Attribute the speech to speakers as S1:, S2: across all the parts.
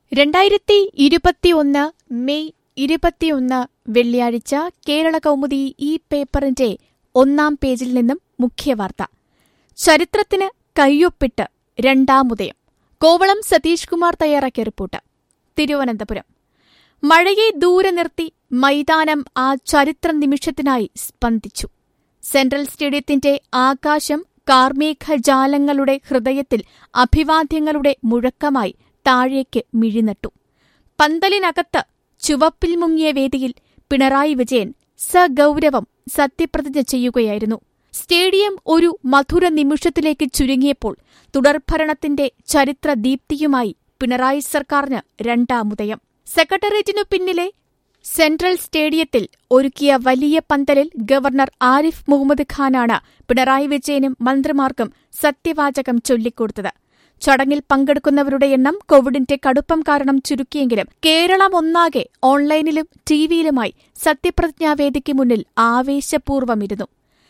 S1: രണ്ടായിരത്തി ഇരുപത്തിയൊന്ന് മെയ് ഇരുപത്തിയൊന്ന് വെള്ളിയാഴ്ച കേരള കൗമുദി ഈ പേപ്പറിന്റെ ഒന്നാം പേജിൽ നിന്നും മുഖ്യവാർത്ത ചരിത്രത്തിന് കയ്യൊപ്പിട്ട് രണ്ടാമുദയം കോവളം സതീഷ് കുമാർ തയ്യാറാക്കിയ റിപ്പോർട്ട് തിരുവനന്തപുരം മഴയെ ദൂരെ നിർത്തി മൈതാനം ആ ചരിത്ര നിമിഷത്തിനായി സ്പന്ദിച്ചു സെൻട്രൽ സ്റ്റേഡിയത്തിന്റെ ആകാശം കാർമേഘജാലങ്ങളുടെ ഹൃദയത്തിൽ അഭിവാദ്യങ്ങളുടെ മുഴക്കമായി താഴേക്ക് മിഴിനട്ടു പന്തലിനകത്ത് ചുവപ്പിൽ മുങ്ങിയ വേദിയിൽ പിണറായി വിജയൻ സഗൗരവം സത്യപ്രതിജ്ഞ ചെയ്യുകയായിരുന്നു സ്റ്റേഡിയം ഒരു മധുര നിമിഷത്തിലേക്ക് ചുരുങ്ങിയപ്പോൾ തുടർഭരണത്തിന്റെ ചരിത്രദീപ്തിയുമായി പിണറായി സർക്കാരിന് രണ്ടാമുദയം സെക്രട്ടേറിയറ്റിനു പിന്നിലെ സെൻട്രൽ സ്റ്റേഡിയത്തിൽ ഒരുക്കിയ വലിയ പന്തലിൽ ഗവർണർ ആരിഫ് മുഹമ്മദ് ഖാനാണ് പിണറായി വിജയനും മന്ത്രിമാർക്കും സത്യവാചകം ചൊല്ലിക്കൊടുത്തത് ചടങ്ങിൽ പങ്കെടുക്കുന്നവരുടെ എണ്ണം കോവിഡിന്റെ കടുപ്പം കാരണം ചുരുക്കിയെങ്കിലും കേരളം ഒന്നാകെ ഓൺലൈനിലും ടിവിയിലുമായി സത്യപ്രതിജ്ഞാവേദിക്ക് മുന്നിൽ ആവേശപൂർവ്വമിരുന്നു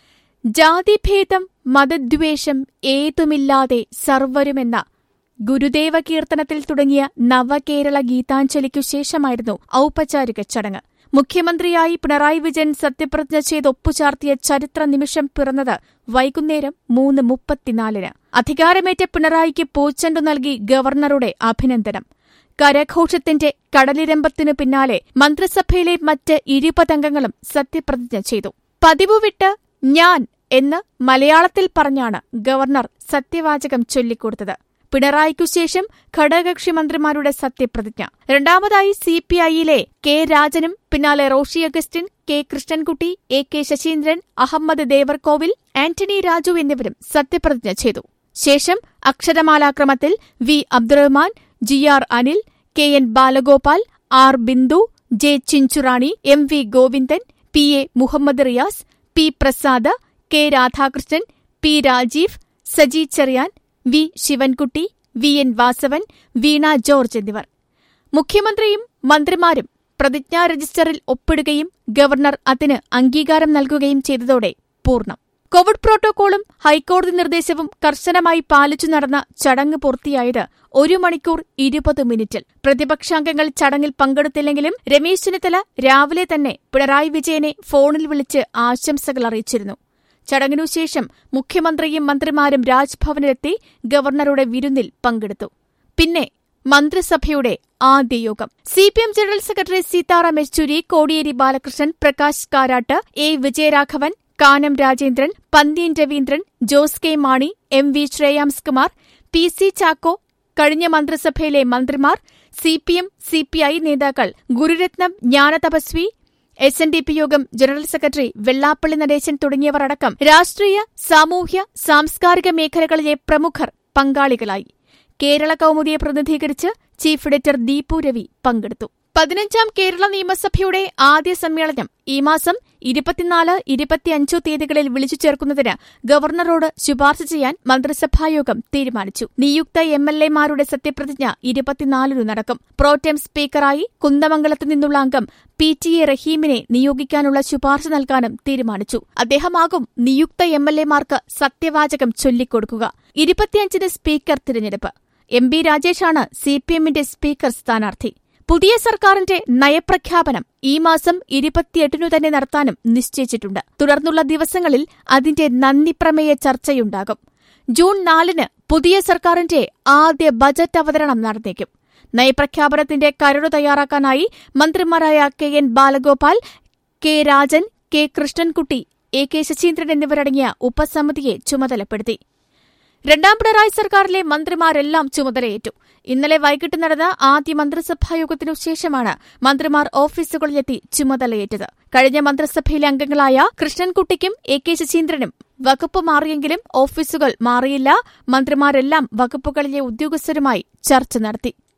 S1: ജാതിഭേദം മതദ്വേഷം ഏതുമില്ലാതെ സർവരുമെന്ന ഗുരുദേവ കീർത്തനത്തിൽ തുടങ്ങിയ നവകേരള ഗീതാഞ്ജലിക്കു ശേഷമായിരുന്നു ഔപചാരിക ചടങ്ങ് മുഖ്യമന്ത്രിയായി പിണറായി വിജയൻ സത്യപ്രതിജ്ഞ ചെയ്ത് ഒപ്പുചാർത്തിയ ചരിത്ര നിമിഷം പിറന്നത് വൈകുന്നേരം മൂന്ന് മുപ്പത്തിനാലിന് അധികാരമേറ്റ പിണറായിക്ക് പൂച്ചെണ്ടു നൽകി ഗവർണറുടെ അഭിനന്ദനം കരഘോഷത്തിന്റെ കടലിരമ്പത്തിനു പിന്നാലെ മന്ത്രിസഭയിലെ മറ്റ് ഇരുപതംഗങ്ങളും സത്യപ്രതിജ്ഞ ചെയ്തു പതിവ് വിട്ട് ഞാൻ എന്ന് മലയാളത്തിൽ പറഞ്ഞാണ് ഗവർണർ സത്യവാചകം ചൊല്ലിക്കൊടുത്തത് പിണറായിക്കു ശേഷം ഘടകകക്ഷി മന്ത്രിമാരുടെ സത്യപ്രതിജ്ഞ രണ്ടാമതായി സിപിഐയിലെ കെ രാജനും പിന്നാലെ Roshi Augustine K Krishnankutty A K Saseendran Ahammed Devarkovil Antony Raju എന്നിവരും സത്യപ്രതിജ്ഞ ചെയ്തു ശേഷം അക്ഷരമാലാക്രമത്തിൽ V Abdurahiman G R Anil K N Balagopal R Bindu J Chinchurani M V Govindan P A Muhammad Riyas P Prasad K Radhakrishnan P Rajeev Saji Cherian V Sivankutty V N Vasavan Veena George എന്നിവർ മുഖ്യമന്ത്രിയും മന്ത്രിമാരും പ്രതിജ്ഞാ രജിസ്റ്ററിൽ ഒപ്പിടുകയും ഗവർണർ അതിന് അംഗീകാരം നൽകുകയും ചെയ്തതോടെ പൂർണ്ണം കോവിഡ് പ്രോട്ടോകോളും ഹൈക്കോടതി നിർദ്ദേശവും കർശനമായി പാലിച്ചു നടന്ന ചടങ്ങ് പൂർത്തിയായത് ഒരു മണിക്കൂർ ഇരുപത് മിനിറ്റിൽ പ്രതിപക്ഷാംഗങ്ങൾ ചടങ്ങിൽ പങ്കെടുത്തില്ലെങ്കിലും രമേശ് ചെന്നിത്തല രാവിലെ തന്നെ പിണറായി വിജയനെ ഫോണിൽ വിളിച്ച് ആശംസകൾ അറിയിച്ചിരുന്നു ചടങ്ങിനുശേഷം മുഖ്യമന്ത്രിയും മന്ത്രിമാരും രാജ്ഭവനിലെത്തി ഗവർണറുടെ വിരുന്നിൽ പങ്കെടുത്തു പിന്നെ മന്ത്രിസഭയുടെ ആദ്യ യോഗം CPM general secretary Sitaram Yechury Kodiyeri Balakrishnan Prakash Karat A Vijayaraghavan Kanam Rajendran Pannyan Raveendran Jose K Mani M V Shreyams Kumar P C Chacko കഴിഞ്ഞ മന്ത്രിസഭയിലെ മന്ത്രിമാർ സിപിഎം സിപിഐ നേതാക്കൾ Gururatnam Jnanathapaswi S N D P Yogam general secretary Vellappally Natesan തുടങ്ങിയവർ അടക്കം രാഷ്ട്രീയ സാമൂഹ്യ സാംസ്കാരിക മേഖലകളിലെ പ്രമുഖർ പങ്കാളികളായി കേരള കൗമുദിയെ പ്രതിനിധീകരിച്ച് ചീഫ് എഡിറ്റർ ദീപു രവി പങ്കെടുത്തു പതിനഞ്ചാം കേരള നിയമസഭയുടെ ആദ്യ സമ്മേളനം ഈ മാസം ഇരുപത്തിനാല് ഇരുപത്തിയഞ്ചു തീയതികളിൽ വിളിച്ചു ചേർക്കുന്നതിന് ഗവർണറോട് ശുപാർശ ചെയ്യാൻ മന്ത്രിസഭായോഗം തീരുമാനിച്ചു നിയുക്ത എം എൽ എമാരുടെ സത്യപ്രതിജ്ഞ ഇരുപത്തിനാലിനു നടക്കും പ്രോറ്റം സ്പീക്കറായി കുന്ദമംഗലത്തു നിന്നുള്ള അംഗം പി ടി എ റഹീമിനെ നിയോഗിക്കാനുള്ള ശുപാർശ നൽകാനും തീരുമാനിച്ചു അദ്ദേഹമാകും നിയുക്ത എം എൽ എമാർക്ക് സത്യവാചകം ചൊല്ലിക്കൊടുക്കുക ഇരുപത്തിയഞ്ചിന് സ്പീക്കർ തിരഞ്ഞെടുപ്പ് എം ബി രാജേഷാണ് സിപിഎമ്മിന്റെ സ്പീക്കർ സ്ഥാനാർത്ഥി പുതിയ സർക്കാരിന്റെ നയപ്രഖ്യാപനം ഈ മാസം ഇരുപത്തിയെട്ടിനു തന്നെ നടത്താനും നിശ്ചയിച്ചിട്ടുണ്ട് തുടർന്നുള്ള ദിവസങ്ങളിൽ അതിന്റെ നന്ദിപ്രമേയ ചർച്ചയുണ്ടാകും ജൂൺ നാലിന് പുതിയ സർക്കാരിന്റെ ആദ്യ ബജറ്റ് അവതരണം നടന്നേക്കും നയപ്രഖ്യാപനത്തിന്റെ കരട് തയ്യാറാക്കാനായി മന്ത്രിമാരായ K N Balagopal K Rajan K Krishnankutty A K Saseendran എന്നിവരടങ്ങിയ ഉപസമിതിയെ ചുമതലപ്പെടുത്തി രണ്ടാം പിണറായി സർക്കാരിലെ മന്ത്രിമാരെല്ലാം ചുമതലയേറ്റു ഇന്നലെ വൈകിട്ട് നടന്ന ആദ്യ മന്ത്രിസഭായോഗത്തിനു ശേഷമാണ് മന്ത്രിമാർ ഓഫീസുകളിലെത്തി ചുമതലയേറ്റത് കഴിഞ്ഞ മന്ത്രിസഭയിലെ അംഗങ്ങളായ കൃഷ്ണൻകുട്ടിക്കും എ കെ ശശീന്ദ്രനും വകുപ്പ് മാറിയെങ്കിലും ഓഫീസുകൾ മാറിയില്ല മന്ത്രിമാരെല്ലാം വകുപ്പുകളിലെ ഉദ്യോഗസ്ഥരുമായി ചർച്ച നടത്തി